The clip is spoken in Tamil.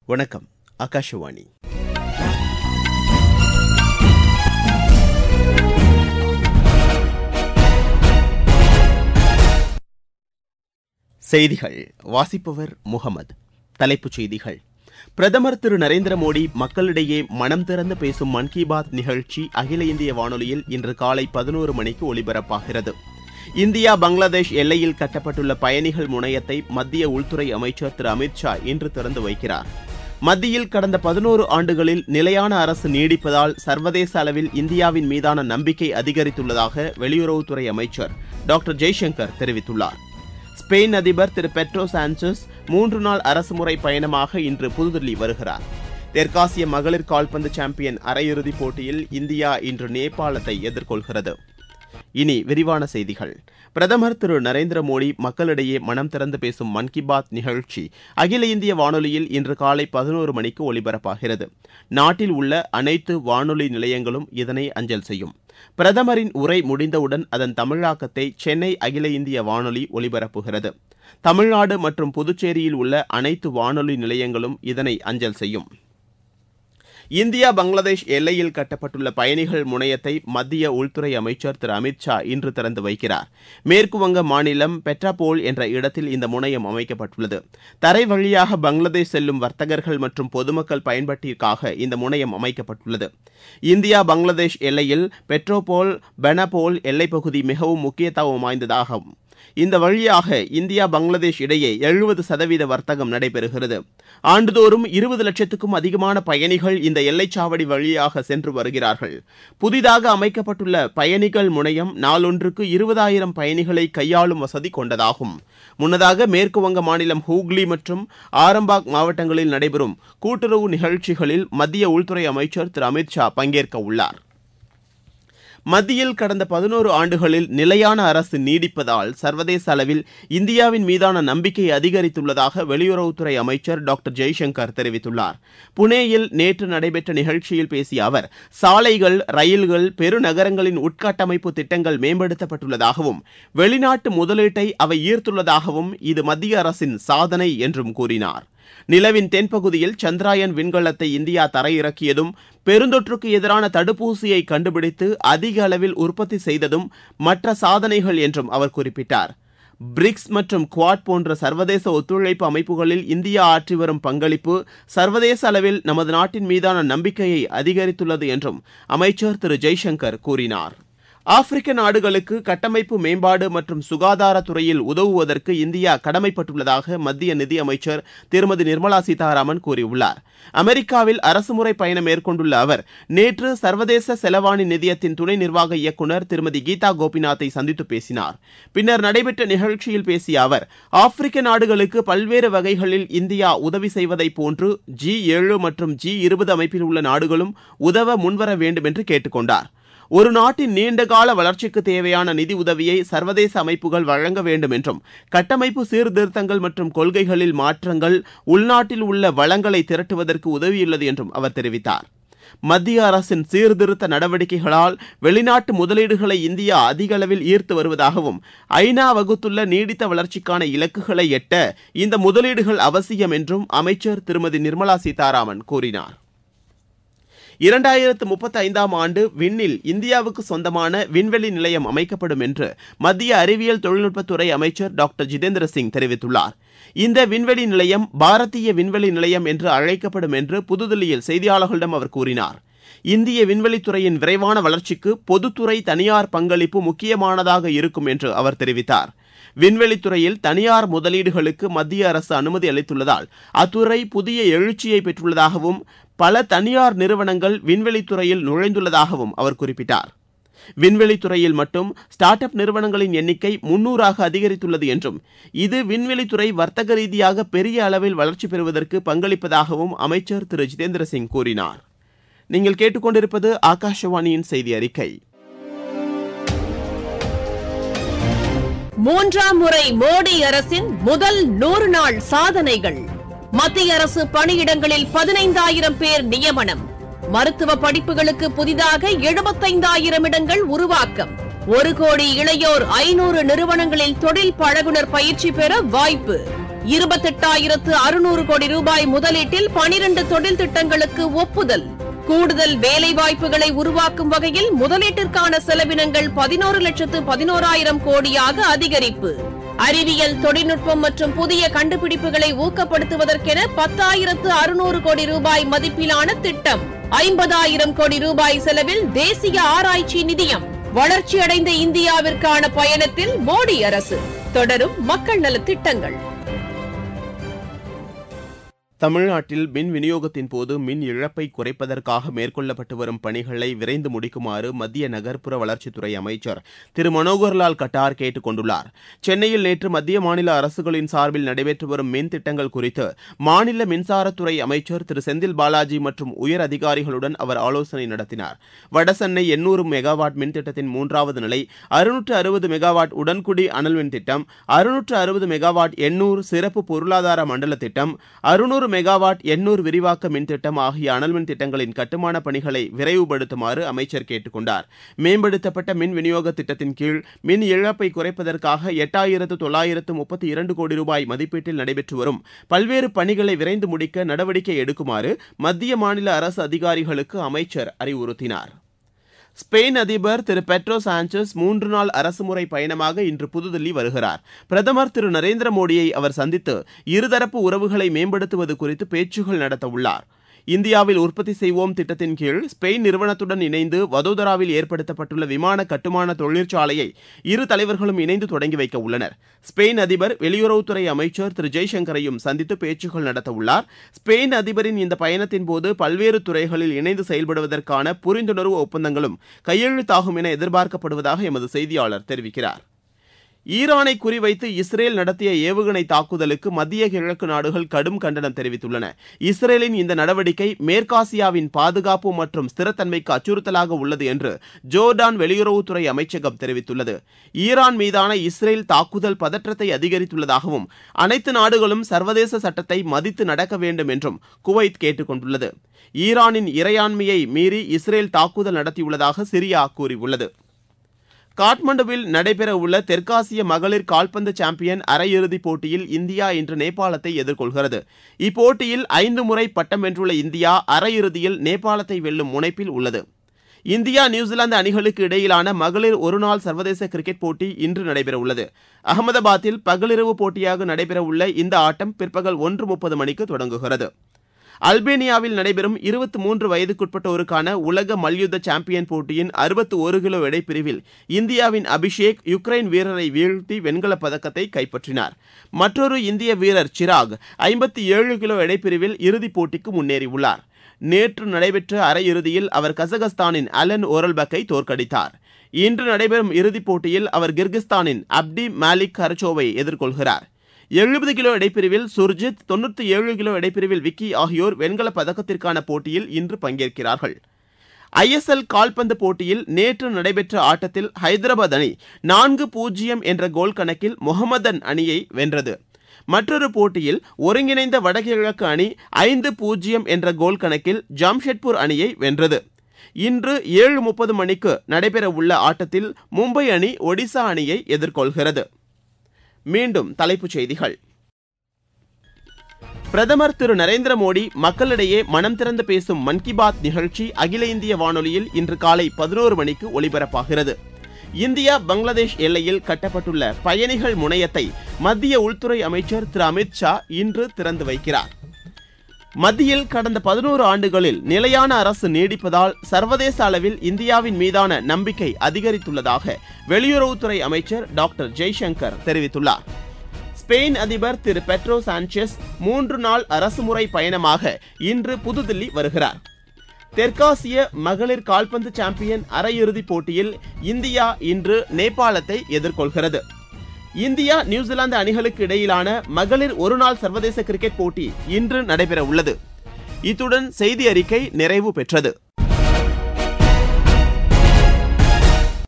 வணக்கம் ஆகாஷவாணி செய்திகள் வாசிப்பவர் முகமது தலைப்புச் செய்திகள் பிரதமர் திரு நரேந்திர மோடி மக்களிடையே மனம் திறந்து பேசும் மன் கி பாத் நிகழ்ச்சி அகில இந்திய வானொலியில் இன்று காலை பதினோரு மணிக்கு ஒலிபரப்பாகிறது இந்தியா பங்களாதேஷ் எல்லையில் கட்டப்பட்டுள்ள பயணிகள் முனையத்தை மத்திய உள்துறை அமைச்சர் திரு அமித் ஷா இன்று திறந்து வைக்கிறார் மத்தியில் கடந்த பதினோரு ஆண்டுகளில் நிலையான அரசு நீடிப்பதால் சர்வதேச அளவில் இந்தியாவின் மீதான நம்பிக்கை அதிகரித்துள்ளதாக வெளியுறவுத்துறை அமைச்சர் டாக்டர் ஜெய்சங்கர் தெரிவித்துள்ளார் ஸ்பெயின் அதிபர் திரு பெட்ரோ சாnchez மூன்று நாள் அரசுமுறை பயணமாக இன்று புதுதில்லி வருகிறார் தெற்காசிய மகளிர் கால்பந்து சாம்பியன் அரையிறுதிப் போட்டியில் இந்தியா இன்று நேபாளத்தை எதிர்கொள்கிறது இனி விரிவான செய்திகள் பிரதமர் திரு நரேந்திர மோடி மக்களிடையே மனம் திறந்து பேசும் மன் கி பாத் நிகழ்ச்சி அகில இந்திய வானொலியில் இன்று காலை பதினோரு மணிக்கு ஒலிபரப்பாகிறது நாட்டில் உள்ள அனைத்து வானொலி நிலையங்களும் இதனை அஞ்சல் செய்யும் பிரதமரின் உரை முடிந்தவுடன் அதன் தமிழாக்கத்தை சென்னை அகில இந்திய வானொலி ஒலிபரப்புகிறது தமிழ்நாடு மற்றும் புதுச்சேரியில் உள்ள அனைத்து வானொலி நிலையங்களும் இதனை அஞ்சல் செய்யும் இந்தியா பங்களாதேஷ் எல்லையில் கட்டப்பட்டுள்ள பயணிகள் முனையத்தை மத்திய உள்துறை அமைச்சர் திரு அமித் ஷா இன்று திறந்து வைக்கிறார் மேற்குவங்க மாநிலம் பெட்ராபோல் என்ற இடத்தில் இந்த முனையம் அமைக்கப்பட்டுள்ளது தரை வழியாக பங்களாதேஷ் செல்லும் வர்த்தகர்கள் மற்றும் பொதுமக்கள் பயன்பாட்டிற்காக இந்த முனையம் அமைக்கப்பட்டுள்ளது இந்தியா பங்களாதேஷ் எல்லையில் பெட்ரோபோல் பெனபோல் எல்லைப்பகுதி மிகவும் முக்கியத்துவம் வாய்ந்ததாகும் இந்த வழியாக இந்தியா பங்களாதேஷ் இடையே எழுபது சதவீத வர்த்தகம் நடைபெறுகிறது ஆண்டுதோறும் இருபது லட்சத்துக்கும் அதிகமான பயணிகள் இந்த எல்லைச்சாவடி வழியாக சென்று வருகிறார்கள் புதிதாக அமைக்கப்பட்டுள்ள பயணிகள் முனையம் நாளொன்றுக்கு இருபதாயிரம் பயணிகளை கையாளும் வசதி கொண்டதாகும் முன்னதாக மேற்கு வங்க மாநிலம் ஹூக்ளி மற்றும் ஆரம்பாக் மாவட்டங்களில் நடைபெறும் கூட்டுறவு நிகழ்ச்சிகளில் மத்திய உள்துறை அமைச்சர் திரு அமித் ஷா பங்கேற்க உள்ளார் மத்தியில் கடந்த பதினோரு ஆண்டுகளில் நிலையான அரசு நீடிப்பதால் சர்வதேச அளவில் இந்தியாவின் மீதான நம்பிக்கை அதிகரித்துள்ளதாக வெளியுறவுத்துறை அமைச்சர் டாக்டர் ஜெய்சங்கர் தெரிவித்துள்ளார் புனேயில் நேற்று நடைபெற்ற நிகழ்ச்சியில் பேசிய அவர் சாலைகள் ரயில்கள் பெருநகரங்களின் உட்கட்டமைப்பு திட்டங்கள் மேம்படுத்தப்பட்டுள்ளதாகவும் வெளிநாட்டு முதலீட்டை அவை ஈர்த்துள்ளதாகவும் இது மத்திய அரசின் சாதனை என்றும் கூறினார் நிலவின் தென்பகுதியில் சந்திராயன் விண்கலத்தை இந்தியா தரையிறக்கியதும் பெருந்தொற்றுக்கு எதிரான தடுப்பூசியை கண்டுபிடித்து அதிக அளவில் உற்பத்தி செய்ததும் மற்ற சாதனைகள் என்றும் அவர் குறிப்பிட்டார் பிரிக்ஸ் மற்றும் குவாட் போன்ற சர்வதேச ஒத்துழைப்பு அமைப்புகளில் இந்தியா ஆற்றி வரும் பங்களிப்பு சர்வதேச அளவில் நமது நாட்டின் மீதான நம்பிக்கையை அதிகரித்துள்ளது என்றும் அமைச்சர் திரு ஜெய்சங்கர் கூறினார் ஆப்பிரிக்க நாடுகளுக்கு கட்டமைப்பு மேம்பாடு மற்றும் சுகாதாரத்துறையில் உதவுவதற்கு இந்தியா கடமைப்பட்டுள்ளதாக மத்திய நிதியமைச்சர் திருமதி நிர்மலா சீதாராமன் கூறியுள்ளார் அமெரிக்காவில் அரசுமுறை பயணம் மேற்கொண்டுள்ள அவர் நேற்று சர்வதேச செலவாணி நிதியத்தின் துணை நிர்வாக இயக்குநர் திருமதி கீதா கோபிநாத்தை சந்தித்து பேசினார் பின்னர் நடைபெற்ற நிகழ்ச்சியில் பேசிய அவர் ஆப்பிரிக்க நாடுகளுக்கு பல்வேறு வகைகளில் இந்தியா உதவி செய்வதைப் போன்று ஜி ஏழு மற்றும் ஜி இருபது அமைப்பில் உள்ள நாடுகளும் உதவ முன்வர வேண்டும் என்று கேட்டுக்கொண்டார் ஒரு நாட்டின் நீண்டகால வளர்ச்சிக்கு தேவையான நிதி உதவியை சர்வதேச அமைப்புகள் வழங்க வேண்டும் என்றும் கட்டமைப்பு சீர்திருத்தங்கள் மற்றும் கொள்கைகளில் மாற்றங்கள் உள்நாட்டில் உள்ள வளங்களை திரட்டுவதற்கு உதவியுள்ளது என்றும் அவர் தெரிவித்தார் மத்திய அரசின் சீர்திருத்த நடவடிக்கைகளால் வெளிநாட்டு முதலீடுகளை இந்தியா அதிக அளவில் ஈர்த்து வருவதாகவும் ஐநா வகுத்துள்ள நீடித்த வளர்ச்சிக்கான இலக்குகளை எட்ட இந்த முதலீடுகள் அவசியம் என்றும் அமைச்சர் திருமதி நிர்மலா சீதாராமன் கூறினார் இரண்டாயிரத்து முப்பத்தி ஐந்தாம் ஆண்டு விண்ணில் இந்தியாவுக்கு சொந்தமான விண்வெளி நிலையம் அமைக்கப்படும் என்று மத்திய அறிவியல் தொழில்நுட்பத்துறை அமைச்சர் டாக்டர் ஜிதேந்திர சிங் தெரிவித்துள்ளார் இந்த விண்வெளி நிலையம் பாரதிய விண்வெளி நிலையம் என்று அழைக்கப்படும் என்று புதுதில்லியில் செய்தியாளர்களிடம் அவர் கூறினார் இந்திய விண்வெளித்துறையின் விரைவான வளர்ச்சிக்கு பொதுத்துறை தனியார் பங்களிப்பு முக்கியமானதாக இருக்கும் என்று அவர் தெரிவித்தார் விண்வெளித்துறையில் தனியார் முதலீடுகளுக்கு மத்திய அரசு அனுமதி அளித்துள்ளதால் அத்துறை புதிய எழுச்சியை பெற்றுள்ளதாகவும் பல தனியார் நிறுவனங்கள் விண்வெளித்துறையில் நுழைந்துள்ளதாகவும் அவர் குறிப்பிட்டார் விண்வெளித்துறையில் மட்டும் ஸ்டார்ட் அப் நிறுவனங்களின் எண்ணிக்கை முன்னூறாக அதிகரித்துள்ளது என்றும் இது விண்வெளித்துறை வர்த்தக ரீதியாக பெரிய அளவில் வளர்ச்சி பெறுவதற்கு பங்களிப்பதாகவும் அமைச்சர் திரு ஜிதேந்திர சிங் கூறினார் நீங்கள் கேட்டுக்கொண்டிருப்பது ஆகாஷவாணியின் செய்தி அறிக்கை மூன்றாம் முறை மோடி அரசின் முதல் நூறு நாள் சாதனைகள் மத்திய அரசு பணியிடங்களில் பதினைந்தாயிரம் பேர் நியமனம் மருத்துவ படிப்புகளுக்கு புதிதாக எழுபத்தைந்தாயிரம் இடங்கள் உருவாக்கம் ஒரு கோடி இளையோர் ஐநூறு நிறுவனங்களில் தொழில் பழகுனர் பயிற்சி பெற வாய்ப்பு இருபத்தெட்டாயிரத்து அறுநூறு கோடி ரூபாய் முதலீட்டில் பனிரண்டு தொழில் திட்டங்களுக்கு ஒப்புதல் கூடுதல் வேலைவாய்ப்புகளை உருவாக்கும் வகையில் முதலீட்டிற்கான செலவினங்கள் பதினோரு லட்சத்து பதினோராயிரம் கோடியாக அதிகரிப்பு அறிவியல் தொழில்நுட்பம் மற்றும் புதிய கண்டுபிடிப்புகளை ஊக்கப்படுத்துவதற்கென பத்தாயிரத்து அறுநூறு கோடி ரூபாய் மதிப்பிலான திட்டம் ஐம்பதாயிரம் கோடி ரூபாய் செலவில் தேசிய ஆராய்ச்சி நிதியம் வளர்ச்சியடைந்த இந்தியாவிற்கான பயணத்தில் மோடி அரசு தொடரும் மக்கள் நலத் திட்டங்கள் தமிழ்நாட்டில் மின் விநியோகத்தின் போது மின் இழப்பை குறைப்பதற்காக மேற்கொள்ளப்பட்டு வரும் பணிகளை விரைந்து முடிக்குமாறு மத்திய நகர்ப்புற வளர்ச்சித்துறை அமைச்சர் திரு மனோகர்லால் கட்டார் கேட்டுக் கொண்டுள்ளார் சென்னையில் நேற்று மத்திய மாநில அரசுகளின் சார்பில் நடைபெற்று வரும் மின் திட்டங்கள் குறித்து மாநில மின்சாரத்துறை அமைச்சர் திரு செந்தில் பாலாஜி மற்றும் உயர் அதிகாரிகளுடன் அவர் ஆலோசனை நடத்தினார் வடசென்னை எண்ணூறு மெகாவாட் மின் திட்டத்தின் மூன்றாவது நிலை அறுநூற்று அறுபது மெகாவாட் உடன்குடி அனல் மின் திட்டம் அறுநூற்று அறுபது மெகாவாட் எண்ணூர் சிறப்பு பொருளாதார மண்டல திட்டம் அறுநூறு மெகாவாட் எண்ணூர் விரிவாக்க மின் திட்டம் ஆகிய அனல் மின் திட்டங்களின் கட்டுமான பணிகளை விரைவுபடுத்துமாறு அமைச்சர் கேட்டுக் கொண்டார் மேம்படுத்தப்பட்ட மின் விநியோக திட்டத்தின் கீழ் மின் இழப்பை குறைப்பதற்காக எட்டாயிரத்து தொள்ளாயிரத்து முப்பத்தி இரண்டு கோடி ரூபாய் மதிப்பீட்டில் நடைபெற்று வரும் பல்வேறு பணிகளை விரைந்து முடிக்க நடவடிக்கை எடுக்குமாறு மத்திய மாநில அரசு அதிகாரிகளுக்கு அமைச்சர் அறிவுறுத்தினார் ஸ்பெயின் அதிபர் திரு பெட்ரோ சாnchez மூன்று நாள் அரசுமுறை பயணமாக இன்று புதுதில்லி வருகிறார் பிரதமர் திரு நரேந்திர மோடியை அவர் சந்தித்து இருதரப்பு உறவுகளை மேம்படுத்துவது குறித்து பேச்சுகள் நடத்த உள்ளார் இந்தியாவில் உற்பத்தி செய்வோம் திட்டத்தின் கீழ் ஸ்பெயின் நிறுவனத்துடன் இணைந்து வதோதராவில் ஏற்படுத்தப்பட்டுள்ள விமான கட்டுமான தொழிற்சாலையை இரு தலைவர்களும் இணைந்து தொடங்கி வைக்க உள்ளனர் ஸ்பெயின் அதிபர் வெளியுறவுத்துறை அமைச்சர் திரு ஜெய்சங்கரையும் சந்தித்து பேச்சுகள் நடத்த உள்ளார் ஸ்பெயின் அதிபரின் இந்த பயணத்தின் போது பல்வேறு துறைகளில் இணைந்து செயல்படுவதற்கான புரிந்துணர்வு ஒப்பந்தங்களும் கையெழுத்தாகும் என எதிர்பார்க்கப்படுவதாக எமது செய்தியாளர் தெரிவிக்கிறார் ஈரானை குறிவைத்து இஸ்ரேல் நடத்திய ஏவுகணை தாக்குதலுக்கு மத்திய கிழக்கு நாடுகள் கடும் கண்டனம் தெரிவித்துள்ளன இஸ்ரேலின் இந்த நடவடிக்கை மேற்காசியாவின் பாதுகாப்பு மற்றும் ஸ்திரத்தன்மைக்கு அச்சுறுத்தலாக உள்ளது என்று ஜோர்டான் வெளியுறவுத்துறை அமைச்சகம் தெரிவித்துள்ளது ஈரான் மீதான இஸ்ரேல் தாக்குதல் பதற்றத்தை அதிகரித்துள்ளதாகவும் அனைத்து நாடுகளும் சர்வதேச சட்டத்தை மதித்து நடக்க வேண்டும் என்றும் குவைத் கேட்டுக் கொண்டுள்ளது ஈரானின் இறையாண்மையை மீறி இஸ்ரேல் தாக்குதல் நடத்தியுள்ளதாக சிரியா கூறியுள்ளது காட்மண்டுவில் நடைபெறவுள்ள தெற்காசிய மகளிர் கால்பந்து சாம்பியன் அரையிறுதிப் போட்டியில் இந்தியா இன்று நேபாளத்தை எதிர்கொள்கிறது இப்போட்டியில் ஐந்து முறை பட்டம் வென்றுள்ள இந்தியா அரையிறுதியில் நேபாளத்தை வெல்லும் முனைப்பில் உள்ளது இந்தியா நியூசிலாந்து அணிகளுக்கு இடையிலான மகளிர் ஒருநாள் சர்வதேச கிரிக்கெட் போட்டி இன்று நடைபெறவுள்ளது அகமதாபாத்தில் பகலிரவு போட்டியாக நடைபெறவுள்ள இந்த ஆட்டம் பிற்பகல் ஒன்று முப்பது மணிக்கு தொடங்குகிறது அல்பேனியாவில் நடைபெறும் இருபத்தி மூன்று வயதுக்குட்பட்டோருக்கான உலக மல்யுத்த சாம்பியன் போட்டியின் அறுபத்தி ஒரு கிலோ எடைப்பிரிவில் இந்தியாவின் அபிஷேக் யுக்ரைன் வீரரை வீழ்த்தி வெண்கலப் பதக்கத்தை கைப்பற்றினார் மற்றொரு இந்திய வீரர் சிராக் ஐம்பத்தி ஏழு கிலோ எடைப்பிரிவில் இறுதிப் போட்டிக்கு முன்னேறியுள்ளார் நேற்று நடைபெற்ற அரையிறுதியில் அவர் கசகஸ்தானின் அலன் ஓரல்பக்கை தோற்கடித்தார் இன்று நடைபெறும் இறுதிப் போட்டியில் அவர் கிர்கிஸ்தானின் அப்டி மாலிக் கரச்சோவை எதிர்கொள்கிறார் எழுபது கிலோ இடைப்பிரிவில் சுர்ஜித் தொண்ணூற்றி ஏழு கிலோ இடைப்பிரிவில் விக்கி ஆகியோர் வெண்கலப் பதக்கத்திற்கான போட்டியில் இன்று பங்கேற்கிறார்கள் ஐஎஸ்எல் கால்பந்து போட்டியில் நேற்று நடைபெற்ற ஆட்டத்தில் ஹைதராபாத் அணி நான்கு பூஜ்ஜியம் என்ற கோல் கணக்கில் முகமதன் அணியை வென்றது மற்றொரு போட்டியில் ஒருங்கிணைந்த வடகிழக்கு அணி ஐந்து பூஜ்ஜியம் என்ற கோல் கணக்கில் ஜாம்ஷெட்பூர் அணியை வென்றது இன்று ஏழு முப்பது மணிக்கு நடைபெறவுள்ள ஆட்டத்தில் மும்பை அணி ஒடிசா அணியை எதிர்கொள்கிறது மீண்டும் தலைப்புச் செய்திகள் பிரதமர் திரு நரேந்திர மோடி மக்களிடையே மனம் திறந்து பேசும் மன் கி பாத் நிகழ்ச்சி அகில இந்திய வானொலியில் இன்று காலை பதினோரு மணிக்கு ஒலிபரப்பாகிறது இந்தியா பங்களாதேஷ் எல்லையில் கட்டப்பட்டுள்ள பயணிகள் முனையத்தை மத்திய உள்துறை அமைச்சர் திரு அமித் ஷா இன்று திறந்து வைக்கிறார் மத்தியில் கடந்த பதினோரு ஆண்டுகளில் நிலையான அரசு நீடிப்பதால் சர்வதேச அளவில் இந்தியாவின் மீதான நம்பிக்கை அதிகரித்துள்ளதாக வெளியுறவுத்துறை அமைச்சர் டாக்டர் ஜெய்சங்கர் தெரிவித்துள்ளார் ஸ்பெயின் அதிபர் திரு பெட்ரோ சாnchez மூன்று நாள் அரசுமுறை பயணமாக இன்று புதுதில்லி வருகிறார் தெற்காசிய மகளிர் கால்பந்து சாம்பியன் அரையிறுதிப் போட்டியில் இந்தியா இன்று நேபாளத்தை எதிர்கொள்கிறது இந்தியா நியூசிலாந்து அணிகளுக்கு இடையிலான மகளிர் ஒருநாள் சர்வதேச கிரிக்கெட் போட்டி இன்று நடைபெற உள்ளது இத்துடன் செய்தி அறிக்கை நிறைவு பெற்றது